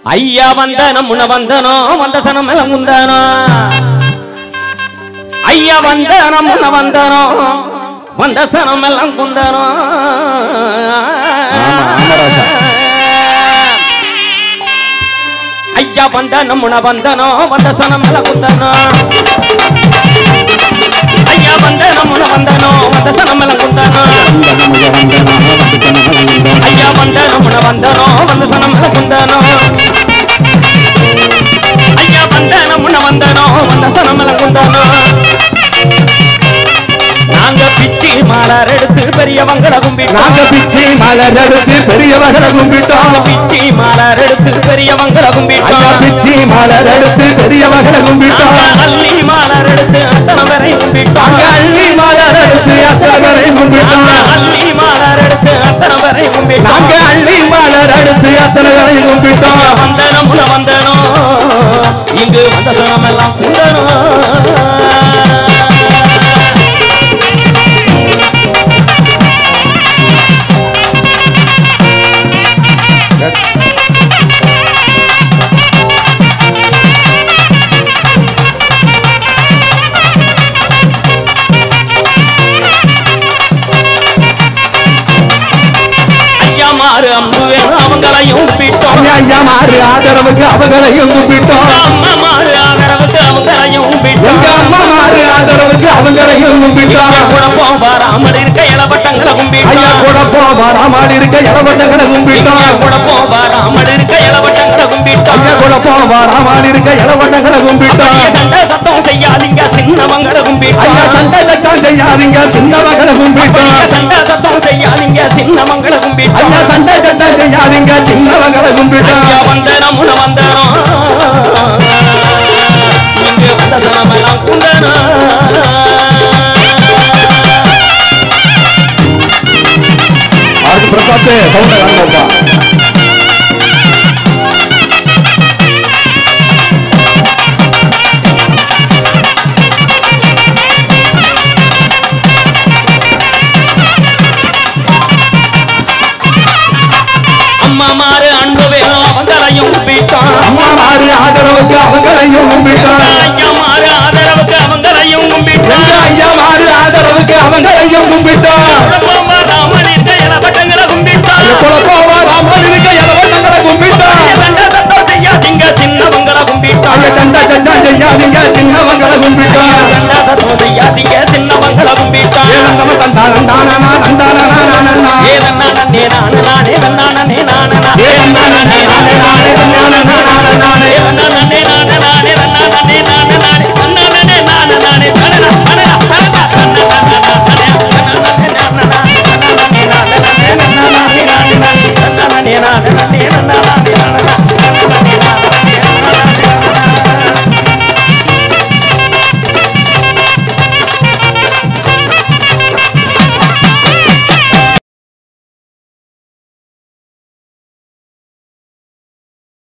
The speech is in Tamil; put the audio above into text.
ஐயா வந்தனம் முன்ன வந்தனோ வந்த சனம் எல்லாம் முந்தனோ ஐயா வந்தனம் முன்ன வந்தனோ வந்த சனம் எல்லாம் குந்தனோ ஆமராசா. ஐயா வந்தனம் முன்ன வந்தனோ வந்த சனம் எல்லாம் குந்தனோ ஐயா வந்தனம் முன்ன வந்தனோ வந்த சனம் எல்லாம் குந்தனோ ஐயா வந்தனோ முன்ன வந்தனோ வந்த சனம் எல்லாம் குந்தனோ ஐயா வந்தனோ முன்ன வந்தனோ வந்த சனம் எல்லாம் குந்தனோ நாங்க பிச்சி மாலர் எடுத்து பெரியவங்கள கும்பிட்டோம் நாங்க பிச்சி மலர் எடுத்து பெரியவர்களை கும்பிட்டோம் பிச்சி மாலர் எடுத்து பெரியவங்கள ஐயா கும்பிட்டோம் பிச்சி மலர் எடுத்து பெரியவர்களை கும்பிட்டோம் நாங்க அள்ளி மாலர் எடுத்து அத்தனை பேரை கும்பிட்டோம் நாங்க அள்ளி மலர் எடுத்து அத்தனை கும்பிட்டோம் நாங்க அள்ளி மாலர் எடுத்து அத்தனை பேரை கும்பிட்டோம் நாங்க அள்ளி மலர் எடுத்து அத்தனை பேரை கும்பிட்டோம் வந்தனம் முன வந்தனோ இங்கு வந்த சனம் எல்லாம் குண்டனோ ஐயா மாறு அம்பு வேணும் அவங்களையும் கும்பிட்டோம் ஐயா ஐயா மாறு ஆதரவுக்கு அவங்களையும் கும்பிட்டோம் அம்மா மாறு ஆதரவுக்கு அவங்களையும் எங்க கும்பிட்டோம் அம்மா மாறு ஆதரவுக்கு அவங்களையும் கும்பிட்டோம் குழப்பம் வராமல் இருக்க இளவட்டங்களை ஐயா கும்பிட்டோம் கூட போவாராமாடி இருக்க இளவட்டங்களை கும்பிட்டோம் குழப்பம் வராமல் இருக்க இளவட்டங்களை கும்பிட்டோம் ஐயா கூட போவாராமாடி இருக்க இளவட்டங்களை கும்பிட்டோம் ஐயா சண்டை சத்தம் செய்யாதீங்க சின்னவங்களை கும்பிட்டோம் ஐயா சண்டை சச்சம் செய்யாதீங்க சின்னவங்களை கும்பிட்டோம் ஐயா சண்டை சத்தம் செய்யாதீங்க சின்னவங்களை கும்பிட்டோம் ஐயா சண்டை சட்டம் செய்யாதீங்க சின்னவங்களை கும்பிட்டோம் ஐயா வந்தனம் முன வந்தனம் இங்கு வந்த சனமெல்லாம் குண்டனம் ஆருக்கு பிரசாத் சவுண்ட காணுமாப்பா அம்மா மாறு அன்பு வேணும் அவங்களையும் கும்பிட்டோம் அம்மா மாறு ஆதரவுக்கு அவங்களையும் கும்பிட்டோம் ஐயா மாறு ஆதரவுக்கு அவங்களையும் கும்பிட்டோம் எங்க ஐயா மாறு ஆதரவுக்கு அவங்களையும் கும்பிட்டோம் குழப்பம் வராமல் இருக்க இளவட்டங்களை கும்பிட்டோம் குழப்பமா ராமன் இருக்க இளவட்டங்களை கும்பிட்டோம் ஐயா சண்டை சத்தம் செய்யாதீங்க சின்னவங்களை கும்பிட்டோம் ஐயா சண்டை சட்டம் செய்யாதீங்க சின்னவங்களை கும்பிட்டோம் சண்டை சத்தம் செய்யாதீங்க